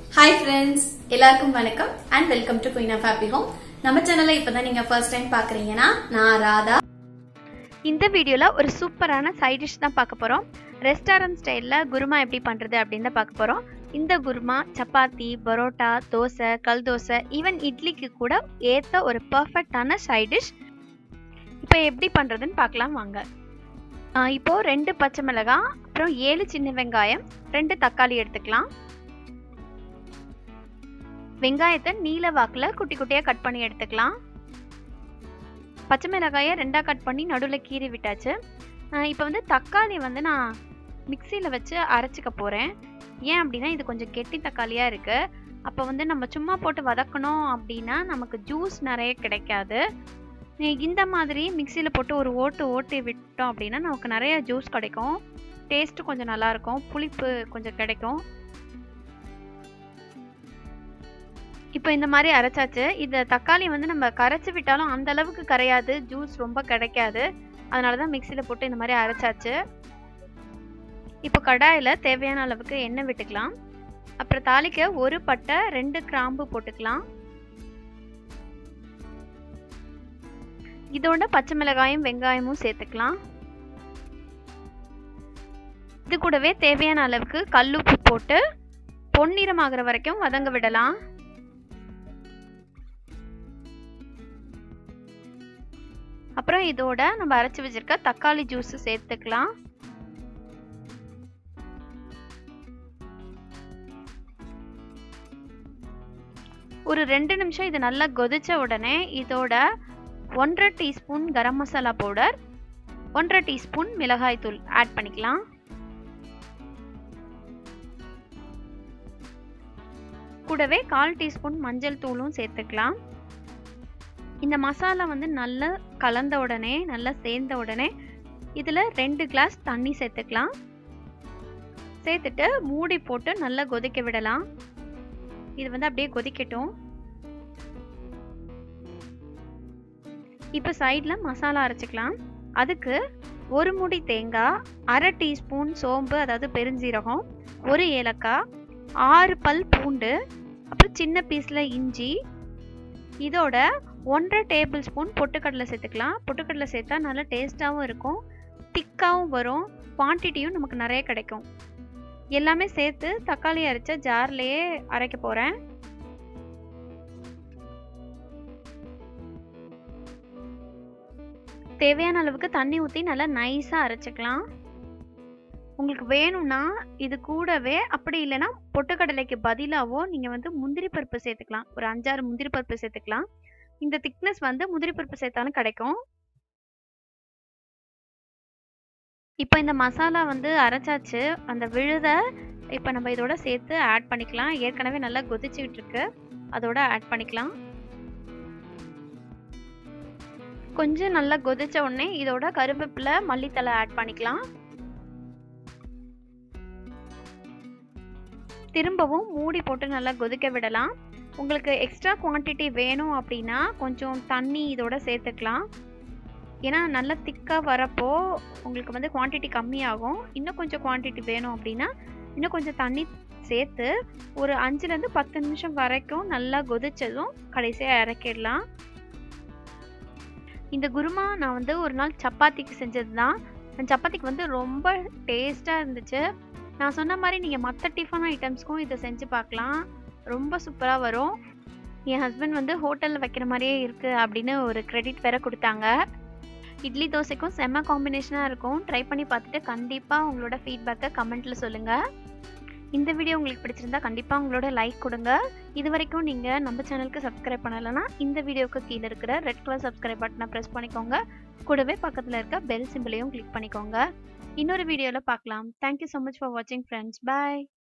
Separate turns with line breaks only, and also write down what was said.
hi friends எல்லாருக்கும் வணக்கம் and welcome to queen of happy home நம்ம சேனலை இப்பதான் நீங்க ஃபர்ஸ்ட் டைம் பாக்குறீங்கன்னா நான் ராதா
இந்த வீடியோவில் ஒரு சூப்பரான சைட் டிஷ் தான் பார்க்க போகிறோம் ரெஸ்டாரண்ட் ஸ்டைலில் குருமா எப்படி பண்ணுறது அப்படின்னு தான் பார்க்க போகிறோம் இந்த குருமா சப்பாத்தி பரோட்டா தோசை கல் தோசை ஈவன் இட்லிக்கு கூட ஏற்ற ஒரு பர்ஃபெக்டான சைட் டிஷ் இப்போ எப்படி பண்ணுறதுன்னு பார்க்கலாம் வாங்க ஆ, இப்போ ரெண்டு பச்சை மிளகாய் அப்புறம் ஏழு சின்ன வெங்காயம் ரெண்டு தக்காளி எடுத்துக்கலாம் வெங்காயத்தை நீல வாக்கில் குட்டி குட்டியாக கட் பண்ணி எடுத்துக்கலாம் பச்சை மிளகாயை ரெண்டாக கட் பண்ணி நடுவில் கீறி விட்டாச்சு இப்போ வந்து தக்காளி வந்து நான் மிக்சியில் வச்சு அரைச்சிக்க போகிறேன் ஏன் அப்படின்னா இது கொஞ்சம் கெட்டி தக்காளியாக இருக்குது அப்போ வந்து நம்ம சும்மா போட்டு வதக்கணும் அப்படின்னா நமக்கு ஜூஸ் நிறைய கிடைக்காது நீ இந்த மாதிரி மிக்சியில் போட்டு ஒரு ஓட்டு ஓட்டி விட்டோம் அப்படின்னா நமக்கு நிறைய ஜூஸ் கிடைக்கும் டேஸ்ட்டு கொஞ்சம் நல்லாயிருக்கும் புளிப்பு கொஞ்சம் கிடைக்கும் இப்போ இந்த மாதிரி அரைச்சாச்சு இந்த தக்காளி வந்து நம்ம கரைச்சி விட்டாலும் அந்த அளவுக்கு கரையாது ஜூஸ் ரொம்ப கிடைக்காது அதனால தான் மிக்சியில் போட்டு இந்த மாதிரி அரைச்சாச்சு இப்போ கடாயில் தேவையான அளவுக்கு எண்ணெய் விட்டுக்கலாம் அப்புறம் தாளிக்க ஒரு பட்டை ரெண்டு கிராம்பு போட்டுக்கலாம் இதோட பச்சை மிளகாயும் வெங்காயமும் சேர்த்துக்கலாம் இது கூடவே தேவையான அளவுக்கு கல்லுப்பு போட்டு பொன்னிறமாகிற வரைக்கும் வதங்க விடலாம் அப்புறம் இதோட நம்ம அரைச்சி வச்சிருக்க தக்காளி ஜூஸ் சேர்த்துக்கலாம் ஒரு ரெண்டு நிமிஷம் இது நல்லா கொதிச்ச உடனே இதோட ஒன்றரை டீஸ்பூன் கரம் மசாலா பவுடர் ஒன்றரை டீஸ்பூன் மிளகாய் தூள் ஆட் பண்ணிக்கலாம் கூடவே கால் டீஸ்பூன் மஞ்சள் தூளும் சேர்த்துக்கலாம் இந்த மசாலா வந்து நல்லா கலந்த உடனே நல்லா சேர்ந்த உடனே இதில் ரெண்டு கிளாஸ் தண்ணி சேர்த்துக்கலாம் சேர்த்துட்டு மூடி போட்டு நல்லா கொதிக்க விடலாம் இது வந்து அப்படியே கொதிக்கட்டும் இப்போ சைடில் மசாலா அரைச்சிக்கலாம் அதுக்கு ஒரு முடி தேங்காய் அரை டீஸ்பூன் சோம்பு அதாவது பெருஞ்சீரகம் ஒரு ஏலக்காய் ஆறு பல் பூண்டு அப்புறம் சின்ன பீஸில் இஞ்சி இதோட ஒன்றரை டேபிள் ஸ்பூன் பொட்டுக்கடலை சேர்த்துக்கலாம் பொட்டுக்கடலை சேர்த்தா நல்லா டேஸ்ட்டாகவும் இருக்கும் திக்காகவும் வரும் குவான்டிட்டியும் நமக்கு நிறைய கிடைக்கும் எல்லாமே சேர்த்து தக்காளி அரைச்ச ஜார்லேயே அரைக்க போகிறேன் தேவையான அளவுக்கு தண்ணி ஊற்றி நல்லா நைஸாக அரைச்சிக்கலாம் உங்களுக்கு வேணும்னா இது கூடவே அப்படி இல்லைன்னா பொட்டுக்கடலைக்கு பதிலாவோ நீங்கள் வந்து முந்திரி பருப்பு சேர்த்துக்கலாம் ஒரு அஞ்சாறு முந்திரி பருப்பு சேர்த்துக்கலாம் இந்த திக்னஸ் வந்து முந்திரி பருப்பு சேர்த்தாலும் கிடைக்கும் இப்போ இந்த மசாலா வந்து அரைச்சாச்சு அந்த விழுத இப்போ நம்ம இதோட சேர்த்து ஆட் பண்ணிக்கலாம் ஏற்கனவே நல்லா கொதிச்சுக்கிட்டு இருக்கு அதோட ஆட் பண்ணிக்கலாம் கொஞ்சம் நல்லா கொதிச்ச உடனே இதோட கருவேப்பிலை மல்லித்தலை ஆட் பண்ணிக்கலாம் திரும்பவும் மூடி போட்டு நல்லா கொதிக்க விடலாம் உங்களுக்கு எக்ஸ்ட்ரா குவான்டிட்டி வேணும் அப்படின்னா கொஞ்சம் தண்ணி இதோட சேர்த்துக்கலாம் ஏன்னா நல்லா திக்காக வரப்போ உங்களுக்கு வந்து குவான்டிட்டி கம்மியாகும் இன்னும் கொஞ்சம் குவான்டிட்டி வேணும் அப்படின்னா இன்னும் கொஞ்சம் தண்ணி சேர்த்து ஒரு அஞ்சுலேருந்து பத்து நிமிஷம் வரைக்கும் நல்லா கொதிச்சதும் கடைசியாக இறக்கிடலாம் இந்த குருமா நான் வந்து ஒரு நாள் சப்பாத்திக்கு செஞ்சது தான் அந்த சப்பாத்திக்கு வந்து ரொம்ப டேஸ்ட்டாக இருந்துச்சு நான் சொன்ன மாதிரி நீங்கள் மற்ற டிஃபன் ஐட்டம்ஸ்க்கும் இதை செஞ்சு பார்க்கலாம் ரொம்ப சூப்பராக வரும் என் ஹஸ்பண்ட் வந்து ஹோட்டலில் வைக்கிற மாதிரியே இருக்குது அப்படின்னு ஒரு கிரெடிட் வேற கொடுத்தாங்க இட்லி தோசைக்கும் செம்ம காம்பினேஷனாக இருக்கும் ட்ரை பண்ணி பார்த்துட்டு கண்டிப்பாக உங்களோட ஃபீட்பேக்கை கமெண்ட்டில் சொல்லுங்கள் இந்த வீடியோ உங்களுக்கு பிடிச்சிருந்தா கண்டிப்பாக உங்களோட லைக் கொடுங்க இது வரைக்கும் நீங்கள் நம்ம சேனலுக்கு சப்ஸ்கிரைப் பண்ணலைன்னா இந்த வீடியோவுக்கு கீழே இருக்கிற ரெட் கலர் சப்ஸ்கிரைப் பட்டனை ப்ரெஸ் பண்ணிக்கோங்க கூடவே பக்கத்தில் இருக்க பெல் சிம்பிளையும் கிளிக் பண்ணிக்கோங்க இன்னொரு வீடியோவில் பார்க்கலாம் தேங்க்யூ ஸோ மச் ஃபார் வாட்சிங் ஃப்ரெண்ட்ஸ் பாய்